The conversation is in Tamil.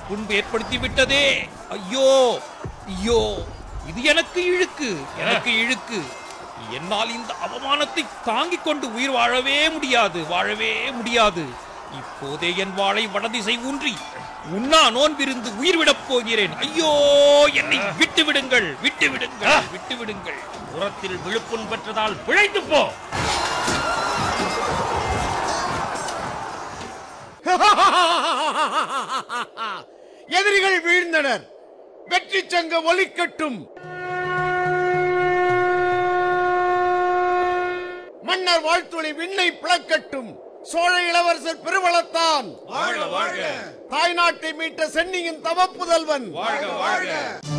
புண்பு ஏற்படுத்தி விட்டதே ஐயோ ஐயோ இது எனக்கு இழுக்கு எனக்கு இழுக்கு என்னால் இந்த அவமானத்தை தாங்கிக் கொண்டு உயிர் வாழவே முடியாது வாழவே முடியாது இப்போதே என் வாளை வடதிசை ஊன்றி உண்ணா நோன்பிருந்து உயிர் விடப் போகிறேன் ஐயோ என்னை விட்டு விடுங்கள் விட்டு விடுங்கள் விட்டு விடுங்கள் புறத்தில் விழுப்புண் பெற்றதால் பிழைத்து போ எதிரிகள் வீழ்ந்தனர் வெற்றி சங்கம் ஒலிக்கட்டும் மன்னர் வாழ்த்துளி விண்ணை பிளக்கட்டும் சோழ இளவரசர் பெருவளத்தான் வாழ்க வாழ்க தாய்நாட்டை மீட்ட சென்னியின் தவப்புதல்வன் வாழ்க வாழ்க